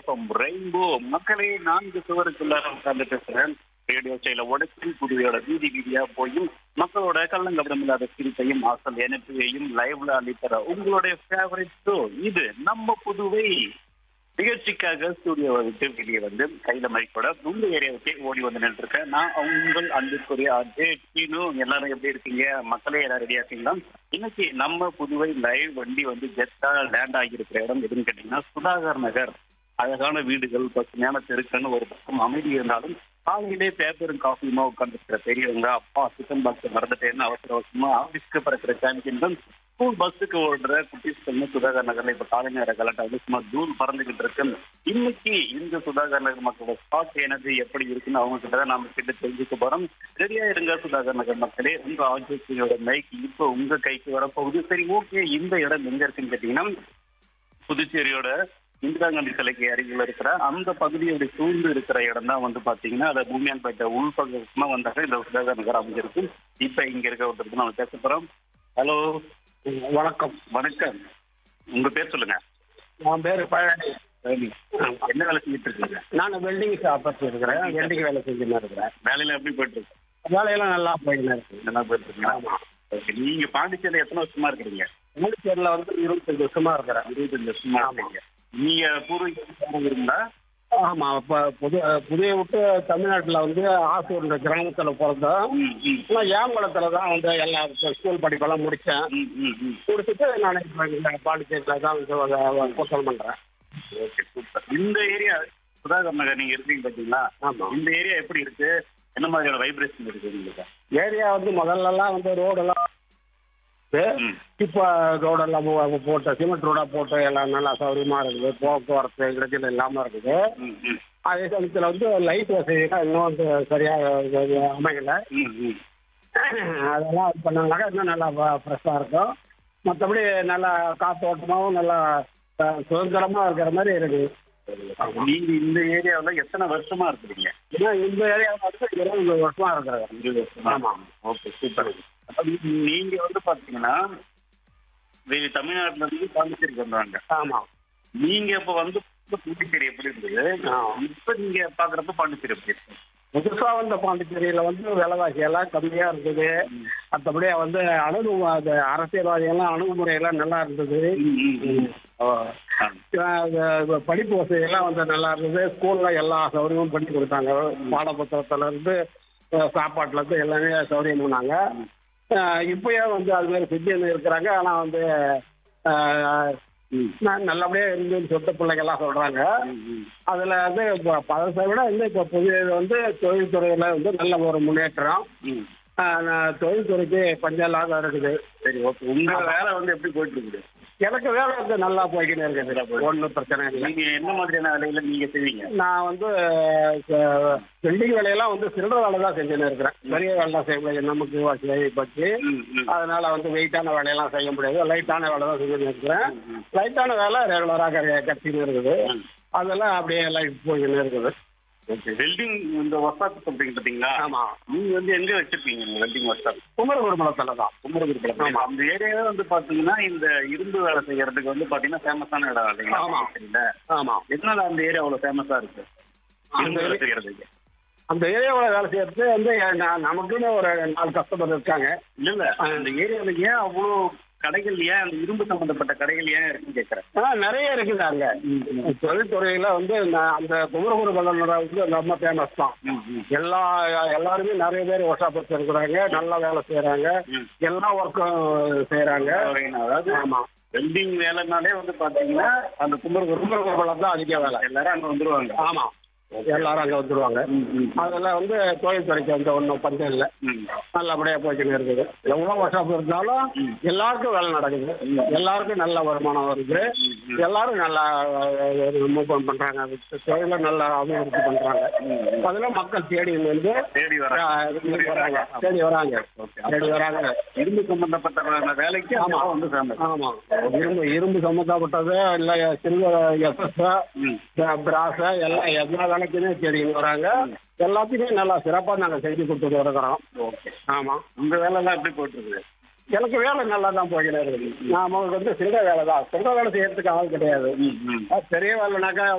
FM rainbow மக்களே நான்கு சுவருக்குள்ளார உட்கார்ந்து பேசுறேன் ரேடியோ ஸ்டைல உடச்சி புதுவையோட வீதி வீதியா போயும் மக்களோட கள்ளங்கபடம் இல்லாத சிரிப்பையும் அசல் எனர்ஜியையும் லைவ்ல அளித்தர உங்களுடைய ஃபேவரட் ஷோ இது நம்ம புதுவை நிகழ்ச்சிக்காக ஸ்டூடியோவை விட்டு வெளியே வந்து கையில மைக்கோட உங்க ஏரியாவுக்கே ஓடி வந்து நின்றுருக்கேன் நான் உங்கள் அன்புக்குரிய அஜே டீனு எல்லாரும் எப்படி இருக்கீங்க மக்களே எல்லாரும் ரெடியா இருக்கீங்களா இன்னைக்கு நம்ம புதுவை லைவ் வண்டி வந்து ஜெட்டா லேண்ட் ஆகியிருக்கிற இடம் எதுன்னு கேட்டீங்கன்னா சுதாகர் நகர் அழகான வீடுகள் பசுமையான தெருக்கன்னு ஒரு பக்கம் அமைதி இருந்தாலும் காலையிலே பேப்பரும் காஃபியுமா உட்காந்துருக்கிற பெரியவங்க அப்பா சிக்கன் பாக்ஸ் மறந்துட்டேன்னு அவசர அவசரமா ஆபீஸ்க்கு பறக்கிற சாம்பியன்கள் ஸ்கூல் பஸ்ஸுக்கு ஓடுற குட்டீஸ்கள்னு சுதாகர் நகர்ல இப்ப காலை நேர கலட்டா வந்து சும்மா தூள் பறந்துகிட்டு இருக்கு இன்னைக்கு இந்த சுதாகர் நகர் மக்களோட ஸ்பாட் எனர்ஜி எப்படி இருக்குன்னு அவங்க கிட்ட தான் நாம கிட்ட தெரிஞ்சுக்க போறோம் ரெடியா இருங்க சுதாகர் நகர் மக்களே உங்க ஆஜியோட மைக் இப்போ உங்க கைக்கு வரப்போகுது சரி ஓகே இந்த இடம் எங்க இருக்குன்னு கேட்டீங்கன்னா புதுச்சேரியோட இந்திரா காந்தி சிலைக்கு அருகில் இருக்கிற அந்த பகுதியோட சூழ்ந்து இருக்கிற இடம் தான் வந்து பாத்தீங்கன்னா அதை பூமியான்பேட்டை உள்பக்கமா வந்தாக்க இந்த சுதாகர் நகர் அமைஞ்சிருக்கு இப்ப இங்க இருக்க ஒருத்தருக்கு நம்ம பேச போறோம் ஹலோ வணக்கம் வணக்கம் உங்க பேர் சொல்லுங்க என் பேர் பழனி என்ன வேலை செஞ்சுட்டு இருக்கீங்க நான் வெல்டிங் ஷாப் இருக்கிறேன் வெல்டிங் வேலை செஞ்சுன்னு இருக்கிறேன் வேலையில எப்படி போயிட்டு இருக்கு வேலையெல்லாம் நல்லா போயின்னு இருக்கு நல்லா போயிட்டு இருக்கீங்களா ஓகே நீங்க பாண்டிச்சேரியில எத்தனை வருஷமா இருக்கிறீங்க மூணுச்சேரியில் வந்து இருபத்தஞ்சு வருஷமா இருக்கிறேன் இருபத்தஞ்சு வருஷமா இருக்கீங்க நீங்க பூர்வீகம் இருந்தா ஆமா இப்போ புது புதிய விட்டு தமிழ்நாட்டில் வந்து ஆசூர்ன்ற கிராமத்தில் பிறந்தோம் ம், ம், ஆனால் ஏம்பலத்தில் தான் வந்து எல்லா ஸ்கூல் படிப்பெல்லாம் முடித்தேன் ம், ம், ம். முடிச்சுட்டு நான் இப்போ இந்த பாண்டிச்சேரியில் தான் வந்து கூட்டம் பண்ணுறேன் ஓகே சூப்பர் இந்த ஏரியா சுதாகர் நகர் நீங்க இருக்கீங்க பாத்தீங்களா ஆமாம் இந்த ஏரியா எப்படி இருக்கு என்ன மாதிரியான வைப்ரேஷன் இருக்கு உங்களுக்கு ஏரியா வந்து முதல்லலாம் வந்து ரோடெல்லாம் ம். இப்போ ரோடெல்லாம் போ- போட்டு சிமெண்ட் ரோடா போட்டு எல்லாம் நல்லா சௌகரியமா இருக்குது போக்குவரத்து இடைஞ்சல் இல்லாம இருக்குது ம், ம், அதே சமயத்தில் வந்து லைட் வசதிலாம் இன்னும் வந்து சரியாக இது அமையல ம், ம். அதெல்லாம் இது பண்ணாங்கனாக்கா இன்னும் நல்லா ஃப்ரெஷ்ஷாக இருக்கும் மற்றபடி நல்லா காத்தோட்டமாகவும் நல்லா அஹ், சுதந்திரமா இருக்கிற மாதிரி இருக்குது நீங்க இந்த ஏரியாவுல எத்தனை வருஷமா இருக்கிறீங்க ஏன்னா இந்த ஏரியாவில் வந்து இருபது வருஷமா இருக்கிறது இருபது வருஷமா ஆமா. ஓகே சூப்பர் அப்ப நீங்க வந்து பாத்தீங்கன்னா வெளி தமிழ்நாட்டுல இருந்து பாண்டிச்சேரிக்கு வந்தாங்க ஆமாம் நீங்க இப்ப வந்து புதுச்சேரி எப்படி இருந்தது ஆ. இப்ப நீங்க பாக்குறப்ப பாண்டிச்சேரி எப்படி இருக்கு புதுசாக வந்த பாண்டிச்சேரியில் வந்து விலைவாசி எல்லாம் கம்மியாக இருக்குது மற்றபடி வந்து அணுகு அது அரசியல்வாதிகள்லாம் அணுகுமுறையெல்லாம் நல்லா இருந்தது ம், ம், ம். ஓ, ஆ. அஹ் அது படிப்பு வசதியெல்லாம் வந்து நல்லா இருந்தது ஸ்கூல்ல எல்லா சௌகரியமும் பண்ணி கொடுத்தாங்க பாடப்புத்தகத்துல இருந்து அஹ் சாப்பாட்டுல இருந்து எல்லாமே சௌகரியம் பண்ணாங்க அஹ் இப்பயும் வந்து அது மாதிரி செஞ்சு இருக்கிறாங்க ஆனா வந்து அஹ், ம், நான் நல்லபடியா இருந்துன்னு சொல்லிட்டு பிள்ளைங்க எல்லாம் சொல்றாங்க ம், ம். அதுல வந்து இப்போ பழசை விட வந்து இப்போ புதிய வந்து தொழில்துறையில வந்து நல்ல ஒரு முன்னேற்றம் ம். அஹ் நான் தொழில்துறைக்கு பஞ்சம் இல்லாத இருக்குது சரி ஓகே உங்க வேலை வந்து எப்படி போயிட்டு இருக்குது எனக்கு வேலை வந்து நல்லா போய்க்கின்னு இருக்குது ஒன்றும் பிரச்சனை இல்லை நீங்க என்ன மாதிரியான வேலையில நீங்க செய்வீங்க நான் வந்து வெல்டிங் வேலையெல்லாம் வந்து சில்லற வேலை தான் செஞ்சுன்னு இருக்கிறேன் பெரிய வேலை தான் செய்ய முடியாது நமக்கு வசதி பற்றி ம், ம். அதனால வந்து வெயிட்டான வேலையெல்லாம் செய்ய முடியாது லைட்டான வேலை தான் செஞ்சுன்னு இருக்கிறேன் லைட்டான வேலை ரெகுலராக கட்டின்னு இருக்குது ம். அதெல்லாம் அப்படியே லைஃப் போய்கின்னு இருக்குது ஓகே வெல்டிங் இந்த ஒர்க் ஷாப் சொல்றீங்க பாத்தீங்களா ஆமாம் நீங்க வந்து எங்க வச்சிருப்பீங்க இந்த வெல்டிங் ஒர்க் ஷாப் குமரகுருமலத்தில் தான் குமரகுருபுரம் ஆமா. அந்த ஏரியாவே வந்து பாத்தீங்கன்னா இந்த இரும்பு வேலை செய்யறதுக்கு வந்து பாத்தீங்கன்னா ஃபேமஸான இடம் இல்லைங்களா ஆமா. சரிங்களா ஆமாம் எதனால அந்த ஏரியா அவ்வளவு ஃபேமஸா இருக்கு அந்த இரும்பு வேலை ஏரி- செய்யறதுக்கு அந்த ஏரியாவில் வேலை செய்யறது வந்து நா- நமக்குன்னு ஒரு நாலு கஸ்டமர் இருக்காங்க இல்ல இல்ல அந்த ஏரியால ஏன் அவ்வளவு கடைகள் ஏன் அந்த இரும்பு சம்பந்தப்பட்ட கடைகள் ஏன் இருக்குன்னு கேக்குறேன் ஆ நிறைய இருக்குது அங்க தொழில்துறையில வந்து நான் அந்த குமரகுருமலம் வந்து ரொம்ப ஃபேமஸ் தான் ம், ம். எல்லா எல்லாருமே நிறைய பேர் ஒர்க் ஷாப் வச்சிருக்கிறாங்க நல்லா வேலை செய்யறாங்க ம். எல்லா ஒர்க்கும் செய்யறாங்க அதாவது ஆமா வெல்டிங் வேலைனாலே வந்து பாத்தீங்கன்னா அந்த குமரகுரு குமரகுருமலம் தான் அதிக வேலை எல்லாரும் அங்க வந்துருவாங்க ஆமா எல்லாரும் அங்க வந்துருவாங்க ம், ம். அதுல வந்து தொழில்துறைக்கு வந்து ஒன்றும் பஞ்சம் இல்லை ம். நல்லபடியா போய்க்கின்னு இருக்குது எவ்வளவு ஒர்க் ஷாப் இருந்தாலும் எல்லாருக்கும் வேலை நடக்குது எல்லாருக்கும் நல்ல வருமானம் வருது எல்லாரும் நல்லா மூவ் பண்றாங்க தொழில நல்லா அபிவிருத்தி பண்றாங்க அதுல மக்கள் தேடி வந்து தேடி வர ஆஹ், தேடி வராங்க தேடி வராங்க தேடி வராங்க இரும்பு சம்பந்தப்பட்ட வேலைக்கு ஆமா. ஆமா வந்து ஃபேமஸ் ஆமா இரும்பு இரும்பு சம்பந்தப்பட்டது இல்ல சில்வர் எஸ்எஸ் ம் பிராஸ் எல்லாம் எல்லா வேலைக்குமே தேடின்னு வராங்க எல்லாத்தையுமே நல்லா சிறப்பா நாங்க செஞ்சு கொடுத்துட்டு இருக்கிறோம் ஓகே ஆமா உங்க வேலை எல்லாம் எப்படி போயிட்டு இருக்குது எனக்கு வேலை நல்லா தான் போய்கிட்டு இருக்குது நாம வந்து சில்லறை வேலை தான் சில்லறை வேலை செய்யறதுக்கு ஆள் கிடையாது ம் ம் பெரிய வேலைனாக்கா